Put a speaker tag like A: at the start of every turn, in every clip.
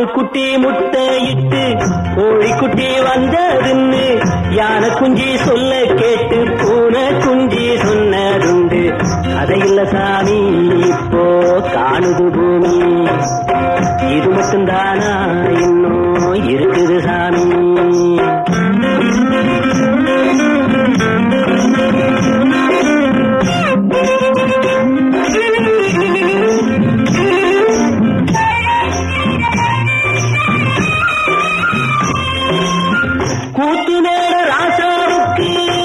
A: ஆட்டுக்குட்டி முட்டையிட்டு கோழிக்குட்டி வந்ததுன்னு யானை குஞ்சி சொல்ல கேட்டு பூனை குஞ்சி சொன்னதுண்டு கதையில்ல சாமி இப்போ காணுது பூமி இது மட்டும்தானா இன்னும் இருக்குது சாமி கூத்து நேர ராசாவுக்கு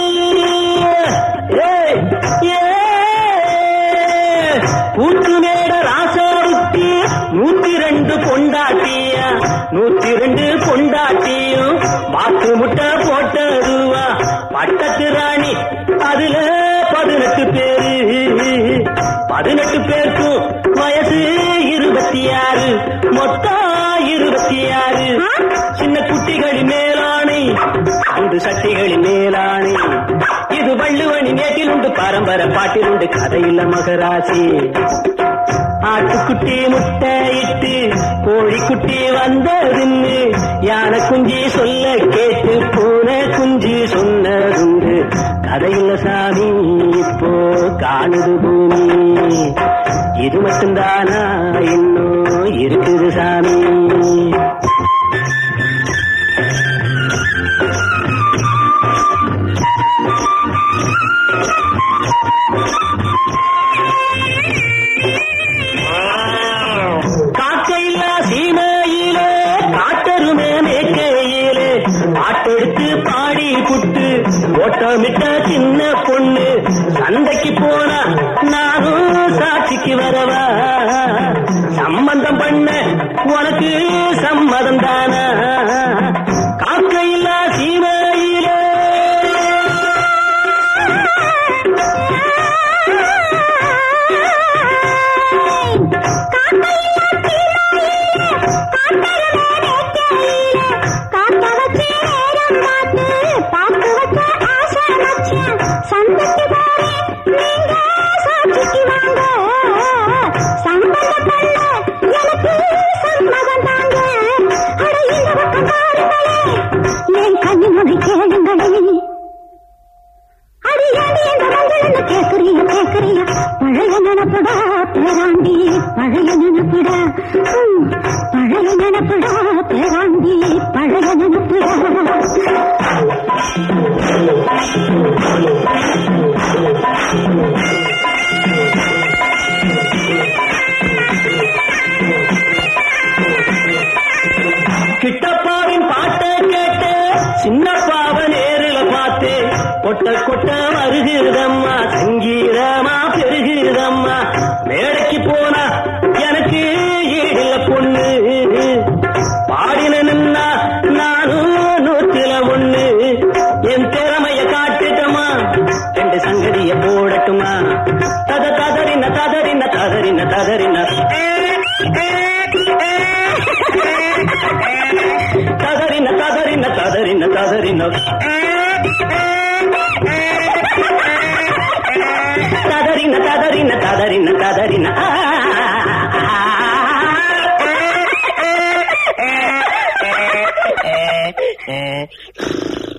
A: ஏய், ஏய், கூத்து நேர ராசாவுக்கு நூத்தி ரெண்டு பொண்டாட்டியா நூத்தி ரெண்டு பொண்டாட்டியும் வாக்கு முட்டை போட்டதுவா பட்டத்து ராணி அதுல பதினெட்டு பேரு பதினெட்டு பேருக்கும் வயசு இருபத்தி ஆறு மொத்தம் இருபத்தி ஆறு சின்ன குட்டிகளின் மேலாணை அண்டு சட்டிகளின் மேலாணை இது வள்ளுவனி நேட்டில் உண்டு பரம்பர பாட்டில் உண்டு கதையில்ல மகராசி ஆட்டுக்குட்டி முட்டையிட்டு கோழிக்குட்டி வந்ததுன்னு யானை குஞ்சி சொல்ல கேட்டு பூனை குஞ்சி சொன்னதுண்டு கதையில்ல சாமி இப்போ காணுது பூமி இது மட்டும்தானா இன்னும் இருக்குது சாமி காக்கையில்லா சீமையிலே காட்டருமே மேற்கையிலே பாட்டெடுத்து பாடி புட்டு ஓட்டமிட்ட சின்ன பொண்ணு சந்தைக்கு போனா நானும் சாட்சிக்கு வரவா சம்பந்தம் பண்ண உனக்கு சம்மதம் தானா காக்கையில்லா சீமையிலே
B: சந்தைக்கு போறேன் நீங்க சாட்சிக்கு வாங்க சம்பந்தம் பண்ண எனக்கு சம்மதம் தாங்க அட இந்த பக்கம் பாருங்களே என் கண்ணு மொழி கேளுங்களே அடியாடி என்ற மங்களன்னு கேக்குறிய கேக்குறிய பழைய நினப்புடா பேராண்டி பழைய நினப்புடா ம், பழைய நினப்புடா பேராண்டி பழைய நினப்புடா
A: கிட்டப்பாவின் பாட்டை கேட்டு சின்னப்பாவ நேரில பார்த்து கொட்ட கொட்ட வருகிறதம்மா சங்கீதமா பெருகிறதம்மா மேடைக்கு போனா எனக்கு ஈடில பொண்ணு பாடின நின்னா நானும் நூத்துல ஒண்ணு என் திறமைய காட்டுட்டமா ரெண்டு சங்கதிய போடட்டுமா தத ததறின ததறின ததறின ததறின ததறின ததறின ததறின ததறின ததறின ததறின ததறின ததறின ஆ